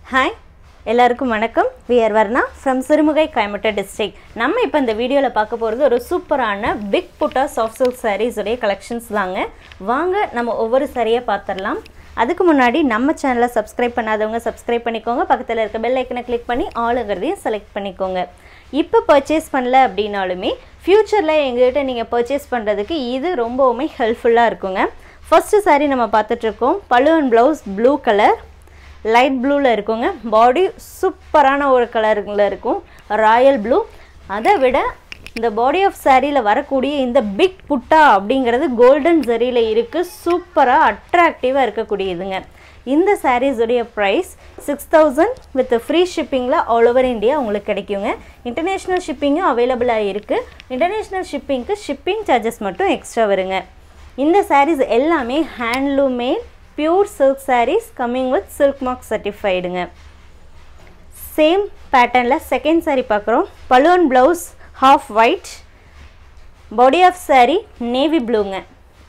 hi எல்லாருக்கும் வணக்கம் we're Varna from Sirumugai Coimbatore district நம்ம இப்போ இந்த வீடியோவில் பார்க்க போகிறது ஒரு சூப்பரான பிக் புட்டா சாஃப்ட் சில்க் sarees உடைய கலெக்ஷன்ஸ் தாங்க வாங்க நம்ம ஒவ்வொரு சாரியாக பார்த்துடலாம் அதுக்கு முன்னாடி நம்ம சேனலை சப்ஸ்கிரைப் பண்ணாதவங்க சப்ஸ்கிரைப் பண்ணிக்கோங்க பக்கத்தில் இருக்க பெல் ஐக்கனை கிளிக் பண்ணி ஆளுங்கிறதையும் செலக்ட் பண்ணிக்கோங்க இப்போ பர்ச்சேஸ் பண்ணல அப்படின்னாலுமே ஃப்யூச்சரில் எங்ககிட்ட நீங்கள் பர்ச்சேஸ் பண்ணுறதுக்கு இது ரொம்பவுமே ஹெல்ப்ஃபுல்லாக இருக்குங்க ஃபஸ்ட்டு saree நம்ம பார்த்துட்ருக்கோம் பழுவன் ப்ளவுஸ் ப்ளூ கலர் லைட் ப்ளூவில் இருக்குங்க பாடி சூப்பரான ஒரு கலரில் இருக்கும் ராயல் ப்ளூ அதை விட இந்த பாடி ஆஃப் சாரியில் வரக்கூடிய இந்த பிக் புட்டா அப்படிங்கிறது கோல்டன் ஜரியில் இருக்குது சூப்பராக அட்ராக்டிவாக இருக்கக்கூடியதுங்க இந்த sarees உடைய price six thousand with free ஷிப்பிங்கில் ஆல் ஓவர் இந்தியா உங்களுக்கு கிடைக்குங்க இன்டர்நேஷ்னல் ஷிப்பிங்கும் அவைலபிளாக இருக்குது இன்டர்நேஷ்னல் ஷிப்பிங்க்கு ஷிப்பிங் சார்ஜஸ் மட்டும் எக்ஸ்ட்ரா வருங்க இந்த sarees எல்லாமே handloom made pure silk sarees coming with silk mark சர்டிஃபைடுங்க சேம் பேட்டர்னில் செகண்ட் saree பார்க்குறோம் balloon blouse half white body of saree navy ப்ளூங்க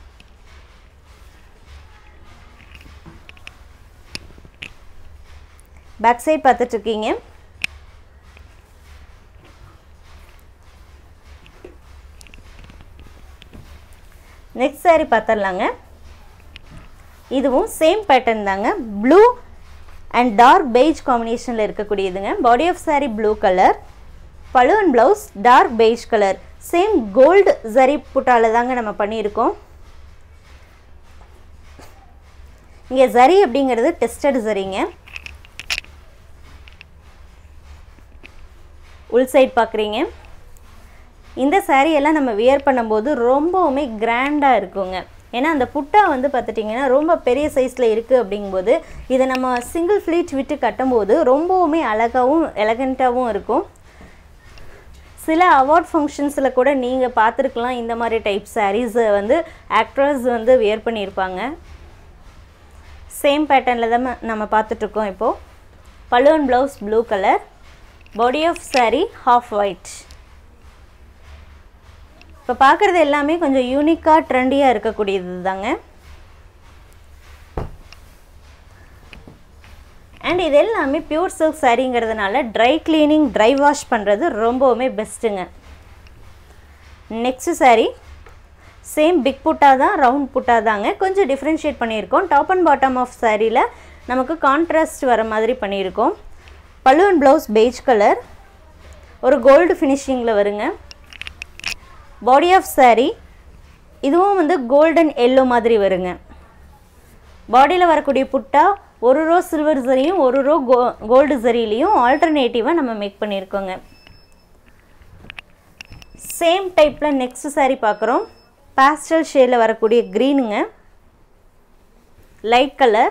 பேக் சைட் பார்த்துட்ருக்கீங்க நெக்ஸ்ட் saree பார்த்துடலாங்க இதுவும் சேம் பேட்டர்ன் தாங்க ப்ளூ அண்ட் டார்க் பெய்ஜ் காம்பினேஷனில் இருக்கக்கூடியதுங்க பாடி ஆஃப் saree ப்ளூ கலர் பழுவன் blouse dark beige colour same gold zari புட்டால தாங்க நம்ம பண்ணியிருக்கோம் இங்கே ஜரி அப்படிங்கிறது டெஸ்டட் ஜரிங்க உள் சைட் பார்க்குறீங்க இந்த saree எல்லாம் நம்ம வியர் பண்ணும்போது ரொம்பவுமே கிராண்டாக இருக்குங்க ஏன்னா அந்த புட்டா வந்து பார்த்துட்டிங்கன்னா ரொம்ப பெரிய சைஸில் இருக்குது அப்படிங்கும்போது இதை நம்ம சிங்கிள் ஃப்ளீட் விட்டு கட்டும்போது ரொம்பவுமே அழகாகவும் எலகண்ட்டாகவும் இருக்கும் சில அவார்ட் ஃபங்க்ஷன்ஸில் கூட நீங்கள் பார்த்துருக்கலாம் இந்த மாதிரி டைப் சாரீஸை வந்து ஆக்ட்ரஸ் வந்து வியர் பண்ணியிருப்பாங்க சேம் பேட்டர்னில் தான் நம்ம பார்த்துட்ருக்கோம் இப்போது balloon blouse blue colour body of saree half white இப்போ பார்க்குறது எல்லாமே கொஞ்சம் யூனிக்காக ட்ரெண்டியாக இருக்கக்கூடியது தாங்க அண்ட் இது எல்லாமே பியூர் சில்க் சாரீங்கிறதுனால ட்ரை க்ளீனிங் ட்ரை வாஷ் பண்ணுறது ரொம்பவுமே பெஸ்ட்டுங்க நெக்ஸ்ட் saree சேம் பிக் புட்டா தான் ரவுண்ட் புட்டா தாங்க கொஞ்சம் டிஃப்ரென்ஷியேட் பண்ணியிருக்கோம் டாப் அண்ட் பாட்டம் ஆஃப் சாரியில் நமக்கு கான்ட்ராஸ்ட் வர மாதிரி பண்ணியிருக்கோம் பலூன் ப்ளவுஸ் பெய்ஜ் கலர் ஒரு கோல்டு ஃபினிஷிங்கில் வருங்க பாடி ஆஃப் saree இதுவும் வந்து கோல்டன் எல்லோ மாதிரி வருங்க பாடியில் வரக்கூடிய புட்டா ஒரு ரோ சில்வர் சரியும் ஒரு ரோ கோ கோல்டு சரிலையும் ஆல்டர்னேட்டிவாக நம்ம மேக் பண்ணியிருக்கோங்க சேம் டைப்பில் நெக்ஸ்ட் saree பார்க்குறோம் பாஸ்டல் ஷேடில் வரக்கூடிய க்ரீனுங்க லைட் கலர்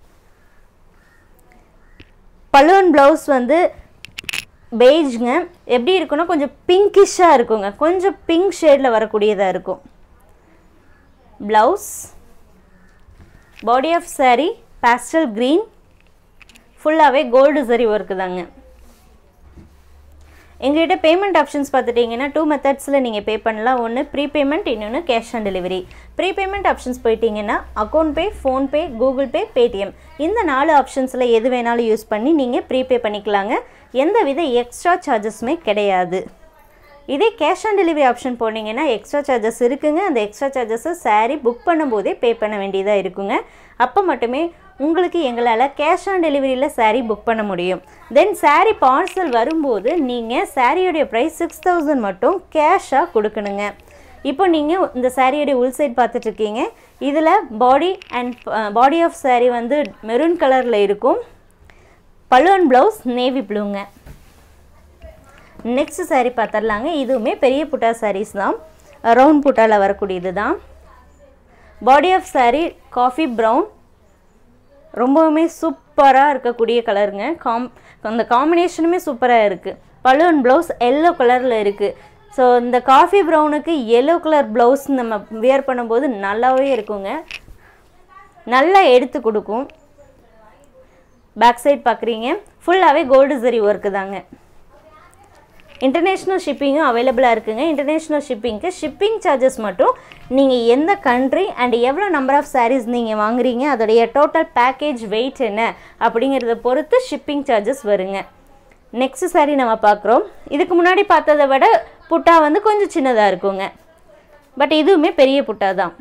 பலூன் ப்ளவுஸ் வந்து பெய்ஜுங்க எப்படி இருக்குன்னா கொஞ்சம் பிங்கிஷாக இருக்குங்க கொஞ்சம் பிங்க் ஷேடில் வரக்கூடியதாக இருக்கும் blouse body of saree pastel green ஃபுல்லாகவே கோல்டு சரி ஒர்க்கு தாங்க எங்கள்கிட்ட பேமெண்ட் ஆப்ஷன்ஸ் பார்த்துட்டிங்கன்னா டூ மெத்தட்ஸில் நீங்கள் பே பண்ணலாம் ஒன்று ப்ரீபேமெண்ட் இன்னொன்று cash on delivery prepayment options போயிட்டீங்கன்னா account pay PhonePe Google Pay Paytm இந்த நாலு ஆப்ஷன்ஸில் எது வேணாலும் யூஸ் பண்ணி நீங்கள் ப்ரீபே பண்ணிக்கலாங்க எந்த வித எக்ஸ்ட்ரா சார்ஜஸுமே கிடையாது இதே கேஷ் ஆன் டெலிவரி ஆப்ஷன் போனீங்கன்னா எக்ஸ்ட்ரா சார்ஜஸ் இருக்குங்க அந்த எக்ஸ்ட்ரா சார்ஜஸை saree புக் பண்ணும்போதே பே பண்ண வேண்டியதாக இருக்குங்க அப்போ மட்டுமே உங்களுக்கு எங்களால் கேஷ் ஆன் டெலிவரியில் saree புக் பண்ண முடியும் தென் saree பார்சல் வரும்போது நீங்கள் சாரியோடைய ப்ரைஸ் சிக்ஸ் தௌசண்ட் மட்டும் கேஷாக கொடுக்கணுங்க இப்போ நீங்கள் இந்த சாரியோடைய உள் சைட் பார்த்துட்ருக்கீங்க இதில் body and body of saree வந்து மெரூன் கலரில் இருக்கும் பலூன் ப்ளவுஸ் நேவி ப்ளூங்க நெக்ஸ்ட் saree பார்த்துடலாங்க இதுவுமே பெரிய புட்டா sarees தான் ரவுண்ட் புட்டாவில் வரக்கூடியது தான் body of saree coffee brown ரொம்பவுமே சூப்பராக இருக்கக்கூடிய கலருங்க காம் அந்த காம்பினேஷனுமே சூப்பராக இருக்குது பலூன் ப்ளவுஸ் எல்லோ கலரில் இருக்குது ஸோ இந்த காஃபி ப்ரௌனுக்கு எல்லோ கலர் ப்ளவுஸ் நம்ம வியர் பண்ணும்போது நல்லாவே இருக்குங்க நல்லா எடுத்து கொடுக்கும் பேக் சைட் பார்க்குறீங்க ஃபுல்லாகவே கோல்டு சரி ஒர்க்கு தாங்க இன்டர்நேஷ்னல் ஷிப்பிங்கும் அவைலபிளாக இருக்குங்க இன்டர்நேஷ்னல் ஷிப்பிங்க்கு ஷிப்பிங் சார்ஜஸ் மட்டும் நீங்கள் எந்த கண்ட்ரி அண்ட் எவ்வளோ நம்பர் ஆஃப் sarees நீங்கள் வாங்குறீங்க அதோடைய டோட்டல் பேக்கேஜ் வெயிட் என்ன அப்படிங்கிறத பொறுத்து ஷிப்பிங் சார்ஜஸ் வருங்க நெக்ஸ்ட் saree நம்ம பார்க்குறோம் இதுக்கு முன்னாடி பார்த்ததை விட புட்டா வந்து கொஞ்சம் சின்னதாக இருக்குங்க பட் இதுவுமே பெரிய புட்டா தான்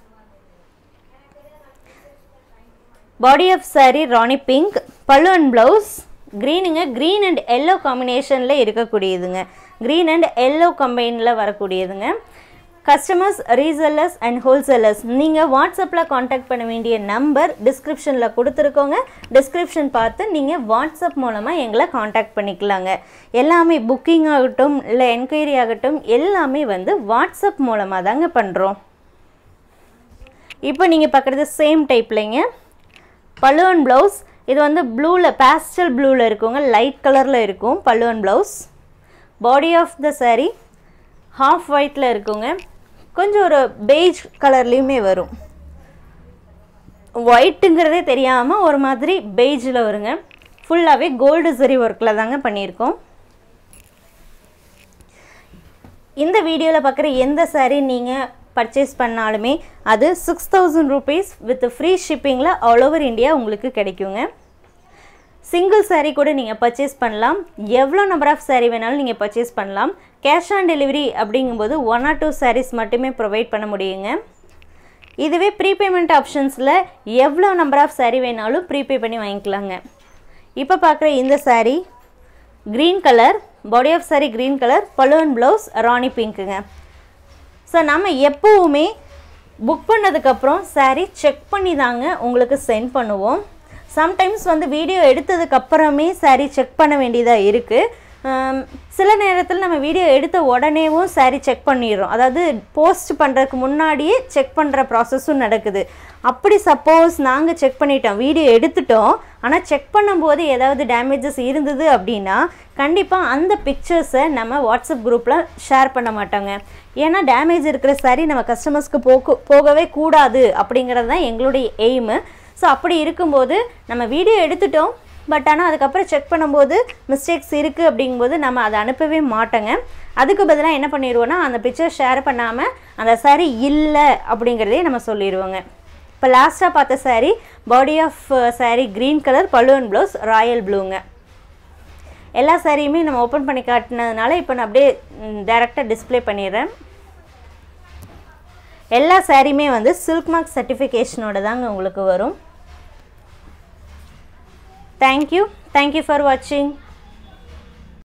பாடி ஆஃப் saree ராணி பிங்க் பல்லு அண்ட் ப்ளவுஸ் க்ரீனுங்க க்ரீன் அண்ட் எல்லோ காம்பினேஷனில் இருக்கக்கூடியதுங்க க்ரீன் அண்ட் எல்லோ கம்பைனில் வரக்கூடியதுங்க கஸ்டமர்ஸ் ரீசெல்லர்ஸ் அண்ட் ஹோல்சேலர்ஸ் நீங்கள் வாட்ஸ்அப்பில் காண்டாக்ட் பண்ண வேண்டிய நம்பர் டிஸ்கிரிப்ஷனில் கொடுத்துருக்கோங்க டிஸ்கிரிப்ஷன் பார்த்து நீங்கள் வாட்ஸ்அப் மூலமாக எங்களை காண்டாக்ட் பண்ணிக்கலாங்க எல்லாமே புக்கிங் ஆகட்டும் இல்லை என்கொயரி ஆகட்டும் எல்லாமே வந்து வாட்ஸ்அப் மூலமாக தாங்க பண்ணுறோம் இப்போ நீங்கள் பார்க்குறது சேம் டைப்லைங்க பல்லுவன் ப்ளவுஸ் இது வந்து ப்ளூவில் பேஸ்டல் ப்ளூவில் இருக்குங்க லைட் கலரில் இருக்கும் பல்லுவன் blouse body of the saree half ஒயிட்டில் இருக்குங்க கொஞ்சம் ஒரு பெய்ஜ் கலர்லேயுமே வரும் ஒயிட்டுங்கிறதே தெரியாமல் ஒரு மாதிரி பெய்ஜில் வருங்க ஃபுல்லாகவே கோல்டு சரி ஒர்க்கில் தாங்க பண்ணியிருக்கோம் இந்த வீடியோவில் பார்க்குற எந்த saree நீங்கள் பர்ச்சேஸ் பண்ணாலுமே அது six thousand rupees with free ஷிப்பிங்கில் ஆல் ஓவர் இந்தியா உங்களுக்கு கிடைக்குங்க சிங்கிள் saree கூட நீங்கள் பர்ச்சேஸ் பண்ணலாம் எவ்வளோ நம்பர் ஆஃப் saree வேணாலும் நீங்கள் பர்ச்சேஸ் பண்ணலாம் கேஷ் ஆன் டெலிவரி அப்படிங்கும்போது ஒன் ஆர் டூ sarees மட்டுமே ப்ரொவைட் பண்ண முடியுங்க இதுவே ப்ரீபேமெண்ட் ஆப்ஷன்ஸில் எவ்வளோ நம்பர் ஆஃப் saree வேணாலும் ப்ரீபே பண்ணி வாங்கிக்கலாங்க இப்போ பார்க்குற இந்த saree green colour body of saree green colour balloon blouse ராணி பிங்க்குங்க ஸோ நம்ம எப்போவுமே புக் பண்ணதுக்கப்புறம் saree செக் பண்ணி தாங்க உங்களுக்கு சென்ட் பண்ணுவோம் சம்டைம்ஸ் வந்து வீடியோ எடுத்ததுக்கப்புறமே saree செக் பண்ண வேண்டியதாக இருக்குது சில நேரத்தில் நம்ம வீடியோ எடுத்த உடனேவும் saree செக் பண்ணிடுறோம் அதாவது போஸ்ட் பண்ணுறதுக்கு முன்னாடியே செக் பண்ணுற ப்ராசஸும் நடக்குது அப்படி சப்போஸ் நாங்கள் செக் பண்ணிட்டோம் வீடியோ எடுத்துட்டோம் ஆனால் செக் பண்ணும்போது ஏதாவது டேமேஜஸ் இருந்தது அப்படின்னா கண்டிப்பாக அந்த பிக்சர்ஸை நம்ம வாட்ஸ்அப் குரூப்பில் ஷேர் பண்ண மாட்டோங்க ஏன்னா டேமேஜ் இருக்கிற saree நம்ம கஸ்டமர்ஸ்க்கு போக்கு போகவே கூடாது அப்படிங்கிறது தான் எங்களுடைய எய்மு ஸோ அப்படி இருக்கும்போது நம்ம வீடியோ எடுத்துட்டோம் பட் ஆனால் அதுக்கப்புறம் செக் பண்ணும்போது மிஸ்டேக்ஸ் இருக்குது அப்படிங்கும்போது நம்ம அதை அனுப்பவே மாட்டோங்க அதுக்கு பதிலாக என்ன பண்ணிடுவோன்னா அந்த பிக்சர் ஷேர் பண்ணாமல் அந்த saree இல்லை அப்படிங்கிறதே நம்ம சொல்லிடுவோங்க இப்போ லாஸ்ட்டாக பார்த்த saree body of saree green colour balloon blouse royal ப்ளூங்க எல்லா சாரியுமே நம்ம ஓப்பன் பண்ணி காட்டினதுனால இப்போ நான் அப்படியே டேரெக்டாக டிஸ்ப்ளே பண்ணிடுறேன் எல்லா சாரியுமே வந்து சில்க் மார்க் சர்டிஃபிகேஷனோட தாங்க உங்களுக்கு வரும் தேங்க்யூ தேங்க்யூ ஃபார் வாட்சிங்